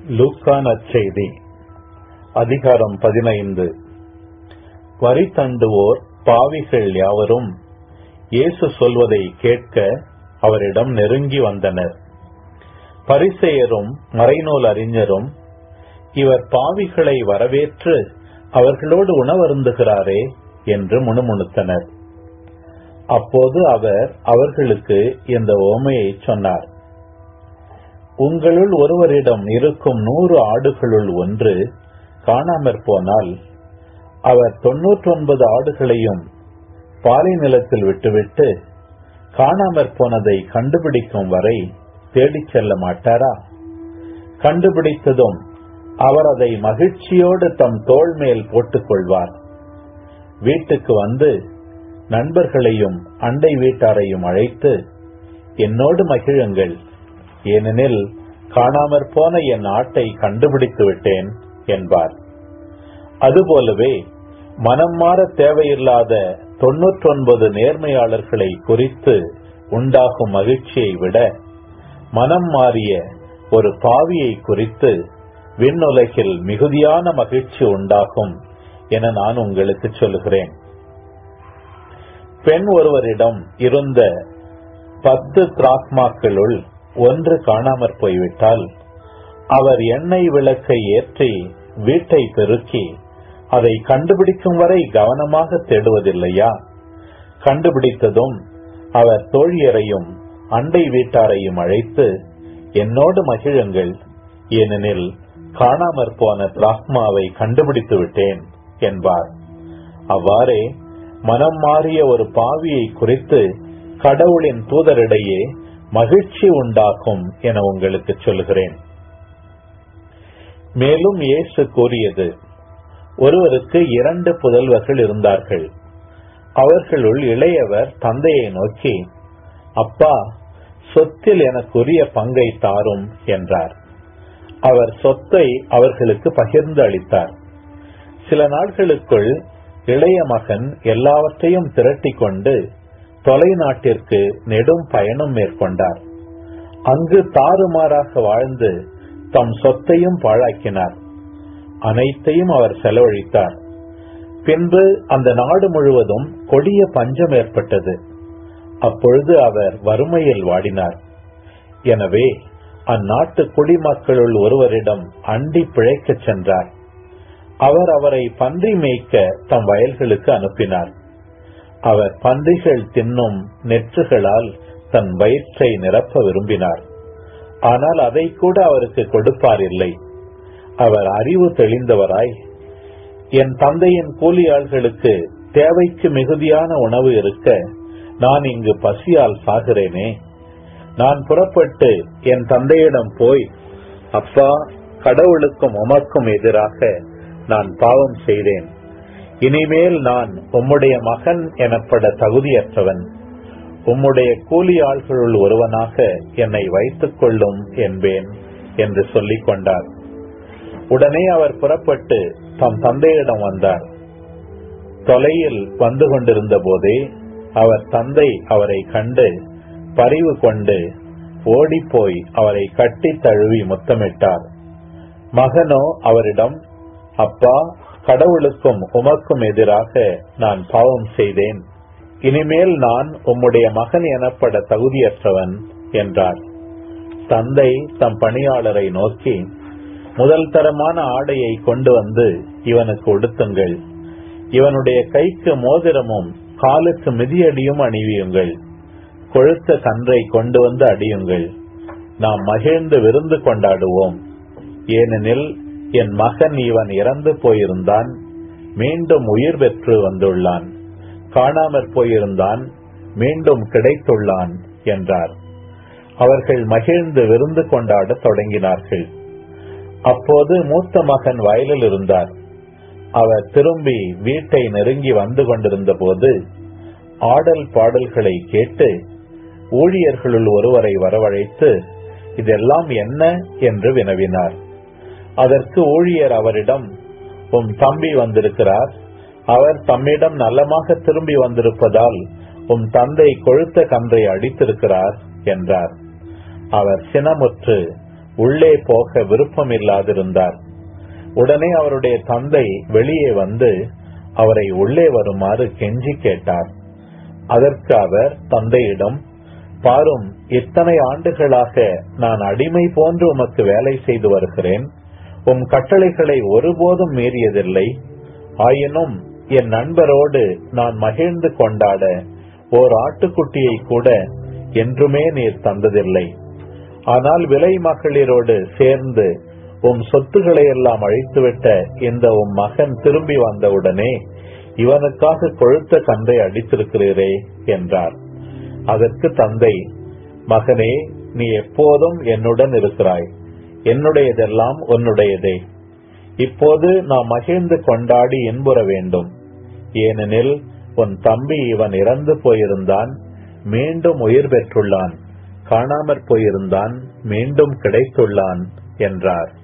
லூக்கா நற்செய்தி அதிகாரம் பதினைந்து வரி தண்டுவோர் பாவிகள் யாவரும் இயேசு சொல்வதை கேட்க அவரிடம் நெருங்கி வந்தனர் பரிசெயரும் மறைநூல் அறிஞரும் இவர் பாவிகளை வரவேற்று அவர்களோடு உணவருந்துகிறாரே என்று முணுமுணுத்தனர் அப்போது அவர் அவர்களுக்கு இந்த ஓமையை சொன்னார் உங்களுள் ஒருவரிடம் இருக்கும் நூறு ஆடுகளுள் ஒன்று காணாமற் போனால் அவர் தொன்னூற்றொன்பது ஆடுகளையும் பாலை நிலத்தில் விட்டுவிட்டு காணாமற் போனதை கண்டுபிடிக்கும் வரை தேடிச் செல்ல மாட்டாரா கண்டுபிடித்ததும் அவர் அதை மகிழ்ச்சியோடு தம் தோள் மேல் போட்டுக் கொள்வார் வீட்டுக்கு வந்து நண்பர்களையும் அண்டை வீட்டாரையும் அழைத்து என்னோடு மகிழுங்கள் ஏனெனில் காணாமற் போன என் ஆட்டை கண்டுபிடித்து விட்டேன் என்பார் அதுபோலவே மனம் மாற தேவையில்லாத தொன்னூற்றொன்பது நேர்மையாளர்களை குறித்து உண்டாகும் மகிழ்ச்சியை விட மனம் மாறிய ஒரு பாவியை குறித்து விண்ணுலகில் மிகுதியான மகிழ்ச்சி உண்டாகும் என நான் உங்களுக்கு சொல்லுகிறேன் பெண் ஒருவரிடம் இருந்த பத்து திராக்மாக்களுள் ஒன்று காணாமற் போய்விட்டால் அவர் எண்ணெய் விளக்கை ஏற்றி வீட்டை பெருக்கி அதை கண்டுபிடிக்கும் வரை கவனமாக தேடுவதில்லையா கண்டுபிடித்ததும் அவர் தோழியரையும் அண்டை வீட்டாரையும் அழைத்து என்னோடு மகிழுங்கள் ஏனெனில் காணாமற் போன திராக்மாவை கண்டுபிடித்து விட்டேன் என்பார் அவ்வாறே மனம் மாறிய ஒரு பாவியை குறித்து கடவுளின் தூதரிடையே மகிழ்ச்சி உண்டாகும் என உங்களுக்கு சொல்லுகிறேன் மேலும் இயேசு கூறியது ஒருவருக்கு இரண்டு புதல்வர்கள் இருந்தார்கள் அவர்களுள் இளையவர் தந்தையை நோக்கி அப்பா சொத்தில் எனக்குரிய பங்கை தாரும் என்றார் அவர் சொத்தை அவர்களுக்கு பகிர்ந்து அளித்தார் சில நாட்களுக்குள் இளைய மகன் எல்லாவற்றையும் திரட்டிக் கொண்டு தொலைநாட்டிற்கு நெடும் பயணம் மேற்கொண்டார் அங்கு தாறுமாறாக வாழ்ந்து தம் சொத்தையும் பாழாக்கினார் அனைத்தையும் அவர் செலவழித்தார் பின்பு அந்த நாடு முழுவதும் கொடிய பஞ்சம் ஏற்பட்டது அப்பொழுது அவர் வறுமையில் வாடினார் எனவே அந்நாட்டு குடிமக்களுள் ஒருவரிடம் அண்டி பிழைக்கச் சென்றார் அவர் அவரை பன்றி மேய்க்க தம் வயல்களுக்கு அனுப்பினார் அவர் பன்றிகள் தின்னும் நெற்றுகளால் தன் வயிற்றை நிரப்ப விரும்பினார் ஆனால் அதை கூட அவருக்கு கொடுப்பார் இல்லை அவர் அறிவு தெளிந்தவராய் என் தந்தையின் கூலியாள்களுக்கு தேவைக்கு மிகுதியான உணவு இருக்க நான் இங்கு பசியால் சாகிறேனே நான் புறப்பட்டு என் தந்தையிடம் போய் அப்பா கடவுளுக்கும் உமக்கும் எதிராக நான் பாவம் செய்தேன் இனிமேல் நான் உம்முடைய மகன் எனப்பட தகுதியற்றவன் உம்முடைய கூலி ஆள்களுள் ஒருவனாக என்னை வைத்துக் கொள்ளும் என்பேன் என்று சொல்லிக் கொண்டார் உடனே அவர் புறப்பட்டு தம் தந்தையிடம் வந்தார் தொலையில் வந்து கொண்டிருந்த போதே அவர் தந்தை அவரை கண்டு பரிவு கொண்டு ஓடிப்போய் அவரை கட்டி தழுவி முத்தமிட்டார் மகனோ அவரிடம் அப்பா கடவுளுக்கும் உமக்கும் எதிராக நான் பாவம் செய்தேன் இனிமேல் நான் உம்முடைய மகன் எனப்பட தகுதியற்றவன் என்றார் தந்தை தம் பணியாளரை நோக்கி முதல் தரமான ஆடையை கொண்டு வந்து இவனுக்கு உடுத்துங்கள் இவனுடைய கைக்கு மோதிரமும் காலுக்கு மிதியடியும் அணிவியுங்கள் கொழுத்த கன்றை கொண்டு வந்து அடியுங்கள் நாம் மகிழ்ந்து விருந்து கொண்டாடுவோம் ஏனெனில் என் மகன் இவன் இறந்து போயிருந்தான் மீண்டும் உயிர் பெற்று வந்துள்ளான் காணாமற் போயிருந்தான் மீண்டும் கிடைத்துள்ளான் என்றார் அவர்கள் மகிழ்ந்து விருந்து கொண்டாடத் தொடங்கினார்கள் அப்போது மூத்த மகன் வயலில் இருந்தார் அவர் திரும்பி வீட்டை நெருங்கி வந்து கொண்டிருந்த போது ஆடல் பாடல்களை கேட்டு ஊழியர்களுள் ஒருவரை வரவழைத்து இதெல்லாம் என்ன என்று வினவினார் அதற்கு ஊழியர் அவரிடம் உம் தம்பி வந்திருக்கிறார் அவர் தம்மிடம் நல்லமாக திரும்பி வந்திருப்பதால் உம் தந்தை கொழுத்த கன்றை அடித்திருக்கிறார் என்றார் அவர் சினமுற்று உள்ளே போக விருப்பமில்லாதிருந்தார் உடனே அவருடைய தந்தை வெளியே வந்து அவரை உள்ளே வருமாறு கெஞ்சி கேட்டார் அதற்கு அவர் தந்தையிடம் பாரும் இத்தனை ஆண்டுகளாக நான் அடிமை போன்று உமக்கு வேலை செய்து வருகிறேன் உம் கட்டளைகளை ஒருபோதும் மீறியதில்லை ஆயினும் என் நண்பரோடு நான் மகிழ்ந்து கொண்டாட ஓர் ஆட்டுக்குட்டியை கூட என்றுமே நீர் தந்ததில்லை ஆனால் விலை மகளிரோடு சேர்ந்து உம் சொத்துக்களை எல்லாம் அழித்துவிட்ட இந்த உம் மகன் திரும்பி வந்தவுடனே இவனுக்காக கொழுத்த கன்றை அடித்திருக்கிறீரே என்றார் அதற்கு தந்தை மகனே நீ எப்போதும் என்னுடன் இருக்கிறாய் என்னுடையதெல்லாம் உன்னுடையதே இப்போது நாம் மகிழ்ந்து கொண்டாடி இன்புற வேண்டும் ஏனெனில் உன் தம்பி இவன் இறந்து போயிருந்தான் மீண்டும் உயிர் பெற்றுள்ளான் காணாமற் போயிருந்தான் மீண்டும் கிடைத்துள்ளான் என்றார்